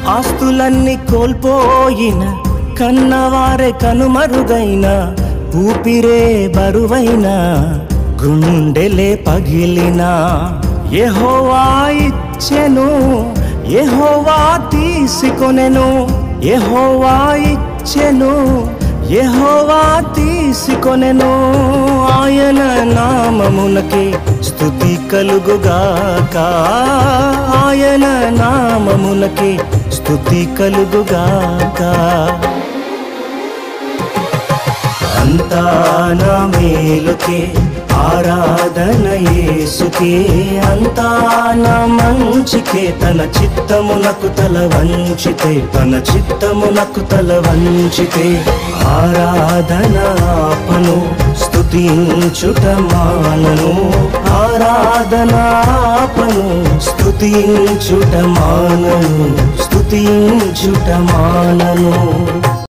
ఆస్తులన్నీ కోల్పోయిన కన్నవారే కనుమరుగైన ఊపిరే బరువైన గుండెలే పగిలిన యెహోవా ఇచ్చెను యెహోవా తీసుకొనెను యెహోవా ఇచ్చెను యెహోవా తీసుకొనెను ఆయన నామమునకి స్తుతి కలుగుగాక ఆయన నామమునకి స్తుతి కలుగుగాక అంతా నా మేలుకే ఆరాధన యేసుకే అంతా నా మంచికే తన చిత్తమునకు తల వంచితే తన చిత్తమునకు తల వంచితే ఆరాధన ఆపను స్తుతించుట మానను ఆరాధన ఆపను స్తుతించుట మానను స్తుతించుట మానను